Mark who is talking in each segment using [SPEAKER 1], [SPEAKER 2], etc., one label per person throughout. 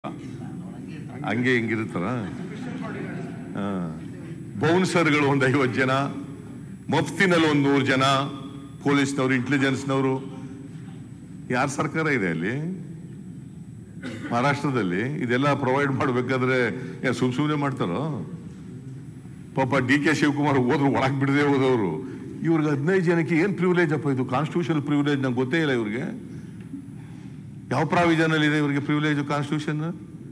[SPEAKER 1] ಹಂಗೆ ಹಿಂಗಿರುತ್ತಾರ ಬೌನ್ಸರ್ಗಳು ಒಂದು ಐವತ್ತು ಜನ ಮಫ್ತಿನಲ್ಲಿ ಒಂದು ನೂರು ಜನ ಪೊಲೀಸ್ನವರು ಇಂಟೆಲಿಜೆನ್ಸ್ನವರು ಯಾರ ಸರ್ಕಾರ ಇದೆ ಅಲ್ಲಿ ಮಹಾರಾಷ್ಟ್ರದಲ್ಲಿ ಇದೆಲ್ಲ ಪ್ರೊವೈಡ್ ಮಾಡಬೇಕಾದ್ರೆ ಏನ್ ಸುಮ್ ಸುಮ್ಮನೆ ಮಾಡ್ತಾರೋ ಪಾಪ ಡಿ ಕೆ ಶಿವಕುಮಾರ್ ಹೋದ್ರು ಒಳಗೆ ಬಿಡದೆ ಹೋದವರು ಇವ್ರಿಗೆ ಹದಿನೈದು ಜನಕ್ಕೆ ಏನ್ ಪ್ರಿವಿಲೇಜ್ ಅಪ್ಪ ಇದು ಕಾನ್ಸ್ಟಿಟ್ಯೂಷನ್ ಪ್ರಿವಿಲೇಜ್ ನಂಗೆ ಗೊತ್ತೇ ಇಲ್ಲ ಇವ್ರಿಗೆ ಯಾವ ಪ್ರಾವಿಷನ್ ಅಲ್ಲಿ ಇದೆ ಇವ್ರಿಗೆ ಪ್ರಿವಿಲೇಜ್ ಕಾನ್ಸ್ಟಿಟ್ಯೂಷನ್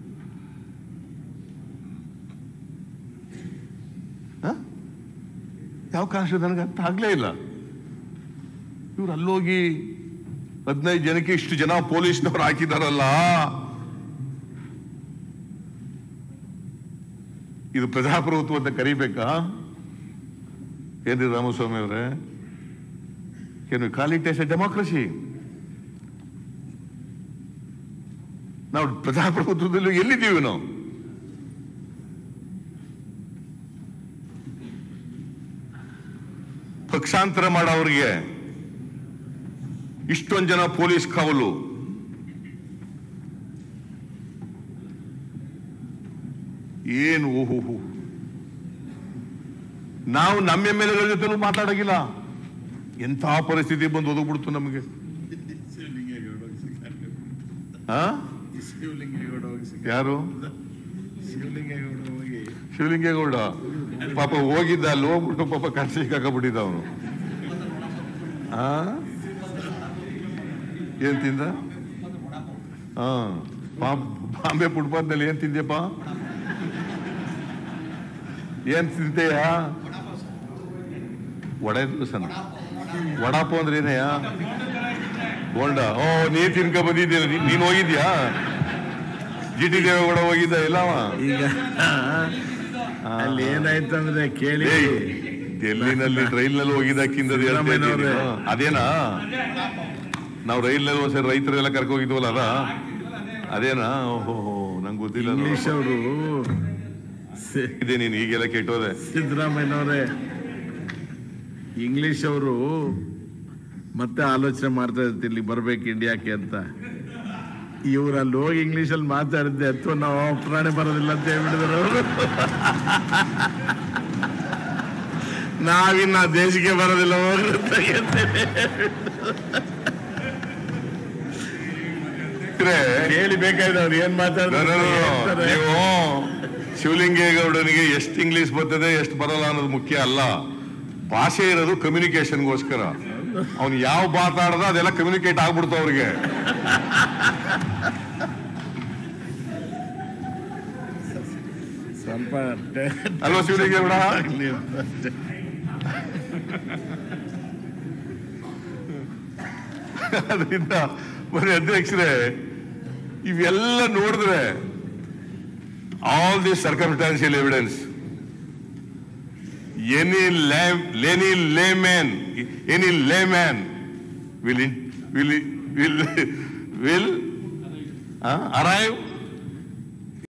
[SPEAKER 1] ಯಾವ ಕಾನ್ಸ್ಟಿಟ್ಯೂಷನ್ ನನಗೆ ಅರ್ಥ ಆಗ್ಲೇ ಇಲ್ಲ ಇವ್ರು ಅಲ್ಲೋಗಿ ಹದಿನೈದು ಜನಕ್ಕೆ ಇಷ್ಟು ಜನ ಪೊಲೀಸ್ನವ್ರು ಹಾಕಿದಾರಲ್ಲ ಇದು ಪ್ರಜಾಪ್ರಭುತ್ವ ಅಂತ ಕರಿಬೇಕಾ ಏನ್ರಿ ರಾಮಸ್ವಾಮಿ ಅವರೇ ಏನು call it as a democracy ನಾವು ಪ್ರಜಾಪ್ರಭುತ್ವದಲ್ಲಿ ಎಲ್ಲಿದ್ದೀವಿ ನಾವು ಪಕ್ಷಾಂತರ ಮಾಡೋರಿಗೆ ಇಷ್ಟೊಂದು ಜನ ಪೊಲೀಸ್ ಕಾವಲು ಏನು ಓಹೋ ನಾವು ನಮ್ಮ ಎಮ್ ಎಲ್ ಎಗಳ ಜೊತೆಲೂ ಮಾತಾಡೋಗಿಲ್ಲ ಎಂಥ ಪರಿಸ್ಥಿತಿ ಬಂದು ಒದಗ್ಬಿಡ್ತು ನಮಗೆ
[SPEAKER 2] ಶಿವಲಿಂಗೇಗೌಡ ಹೋಗಿ ಸಿಕ್ಕಾರೆ.
[SPEAKER 1] ಆ?
[SPEAKER 2] ಶಿವಲಿಂಗೇಗೌಡ ಹೋಗಿ ಸಿಕ್ಕಾರೆ.
[SPEAKER 1] ಯಾರು
[SPEAKER 2] ಶಿವಲಿಂಗೇಗೌಡ ಹೋಗಿ
[SPEAKER 1] ಶಿವಲಿಂಗೇಗೌಡ ಪಾಪ ಹೋಗಿದ್ದ ಅಲ್ಲಿ ಹೋಗ್ಬಿಟ್ಟು ಪಾಪ ಕರ್ಸಿ ಹಾಕಬಿಟ್ಟಿದ್ದ ಅವನು ಆ ಏನ್ ತಿಂದ ಹಾ ಬಾಂಬೆ ಫುಟ್ಪಾತ್ನಲ್ಲಿ ಏನ್ ತಿಂದ್ಯಪ್ಪ ಏನ್ ತಿಂತೆಯ ವಡೆ ದೋಸನ ವಡಾಪು ಅಂದ್ರೆ ಏನಯ್ಯ ಬೋಂಡ ಓ ನೀ ತಿನ್ಕ ಬಂದಿದ್ದೀಯ ನೀ- ನೀನ್ ಹೋಗಿದ್ಯಾ ಜಿ ಟಿ ದೇವೇಗೌಡ ಹೋಗಿದ್ದ ಎಲ್ಲವ
[SPEAKER 2] ಈಗ ಅಲ್ಲಿ ಏನಾಯ್ತಂದ್ರೆ ಕೇಳಿ
[SPEAKER 1] ಏಯ್, ಡೆಲ್ಲಿನಲ್ಲಿ ರೈಲ್ನಲ್ಲಿ ಹೋಗಿದ್ದಕ್ಕಿಂತ
[SPEAKER 2] ಸಿದ್ದರಾಮಯ್ಯನವ್ರೆ.
[SPEAKER 1] ಅದೇನಾ ನಾವು ರೈಲ್ನಲ್ಲಿ ಒಂದ್ಸರಿ ರೈತರೆಲ್ಲ ಕರ್ಕೊ ಹೋಗಿದ್ವಲ್ಲ ಅದ ಅದೇನಾ ಓಹೋ ನಂಗೆ ಗೊತ್ತಿಲ್ಲ ಅದು.
[SPEAKER 2] ಇಂಗ್ಲಿಷ್ ಅವರು
[SPEAKER 1] ಇದೆ ನೀನು ಈಗೆಲ್ಲ ಕೆಟ್ಟೋದೆ
[SPEAKER 2] ಸಿದ್ದರಾಮಯ್ಯನವರೇ ಇಂಗ್ಲಿಷ್ ಅವರು ಮತ್ತೆ ಆಲೋಚನೆ ಮಾಡ್ತಾ ಇರ್ತಾರೆ ಇಲ್ಲಿ ಬರ್ಬೇಕು ಇಂಡಿಯಾಕ್ಕೆ ಅಂತ ಇವ್ರು ಅಲ್ಲಿ ಹೋಗಿ ಇಂಗ್ಲಿಷ್ ಅಲ್ಲಿ ಮಾತಾಡಿದ್ದೆ ಅಥವಾ ನಾವು ಪ್ರಾಣಿ ಬರೋದಿಲ್ಲ ಅಂತ ಹೇಳ್ಬಿಟ್ಟಿದ್ರು ಅವರು ನಾವಿನ್ನ ದೇಶಕ್ಕೆ ಬರೋದಿಲ್ಲ ಹೋಗ್ರಿ ಅಂತ ಹೇಳ್ತೇನೆ.
[SPEAKER 1] ಇದ್ರೆ,
[SPEAKER 2] ಹೇಳಿ ಬೇಕಾಯ್ತು ಅವ್ರು ಏನ್
[SPEAKER 1] no, no, no, no.
[SPEAKER 2] ಮಾತಾಡ್ತಾರೆ
[SPEAKER 1] ನೀವು ಶಿವಲಿಂಗೇಗೌಡನಿಗೆ ಎಷ್ಟು ಇಂಗ್ಲಿಷ್ ಬರ್ತದೆ ಎಷ್ಟು ಬರಲ್ಲ ಅನ್ನೋದು ಮುಖ್ಯ ಅಲ್ಲ ಭಾಷೆ ಇರೋದು ಕಮ್ಯುನಿಕೇಶನ್ಗೋಸ್ಕರ ಅವ್ನು ಯಾವ ಮಾತಾಡದ ಅದೆಲ್ಲ ಕಮ್ಯುನಿಕೇಟ್ ಆಗ್ಬಿಡ್ತು ಅವ್ರಿಗೆ
[SPEAKER 2] ಸ್ವಲ್ಪ
[SPEAKER 1] ಅಲ್ವಾ ಶಿವಲಿಂಗೇಗೌಡ
[SPEAKER 2] ಆಗ್ಲಿ ಅಂತ ಅಷ್ಟೇ.
[SPEAKER 1] ಅದರಿಂದ ಬರೀ ಅಧ್ಯಕ್ಷರೇ ಇವೆಲ್ಲ ನೋಡಿದ್ರೆ all the circumstantial evidence any ಲೆನಿ layman any layman will will will will arrive